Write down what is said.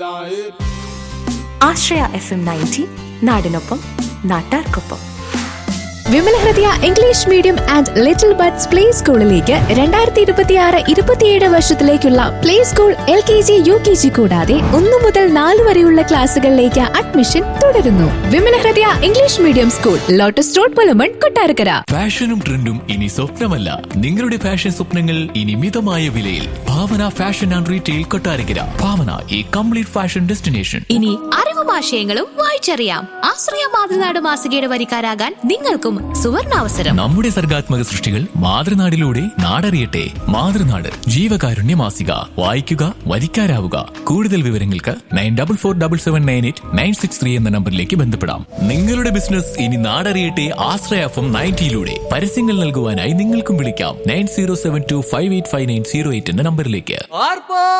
ആശ്രയ F M ninety നാടിനൊപ്പം നാട്ടാർക്കൊപ്പം Vimala Hridaya English medium and little buds play സ്കൂളിലേക്ക് രണ്ടായിരത്തി ഇരുപത്തിയാറ് ഇരുപത്തിയേഴ് വർഷത്തിലേക്കുള്ള play school L K G U K G കൂടാതെ ഒന്നു മുതൽ നാല് വരെയുള്ള ക്ലാസുകളിലേക്ക് അഡ്മിഷൻ തുടരുന്നു Vimala Hridaya English medium school lotus road Pulamon Kottarakkara ഫാഷനും ട്രെൻഡും ഇനി സ്വപ്നമല്ല നിങ്ങളുടെ ഫാഷൻ സ്വപ്നങ്ങൾ ഇനി മിതമായ വിലയിൽ Bhavana fashion and retail Kottarakkara Bhavana ഈ കംപ്ലീറ്റ് ഫാഷൻ ഡെസ്റ്റിനേഷൻ ഇനി അറിവും ആശയങ്ങളും വായിച്ചറിയാം ആശ്രയ മാതൃനാട് മാസികയുടെ വരിക്കാരാകാൻ നിങ്ങൾക്കും സുവർണാവസരം നമ്മുടെ സർഗാത്മക സൃഷ്ടികൾ മാതൃനാടിലൂടെ നാടറിയട്ടെ മാതൃനാട് ജീവകാരുണ്യ മാസിക വായിക്കുക വരിക്കാരാവുക കൂടുതൽ വിവരങ്ങൾക്ക് nine double four double seven nine eight nine six three എന്ന നമ്പറിലേക്ക് ബന്ധപ്പെടാം നിങ്ങളുടെ ബിസിനസ് ഇനി നാടറിയട്ടെ ആശ്രയഫം നയൻറ്റിയിലൂടെ പരസ്യങ്ങൾ നൽകുവാനായി നിങ്ങൾക്കും വിളിക്കാം nine zero seven two five eight five nine zero eight എന്ന നമ്പറിലേക്ക്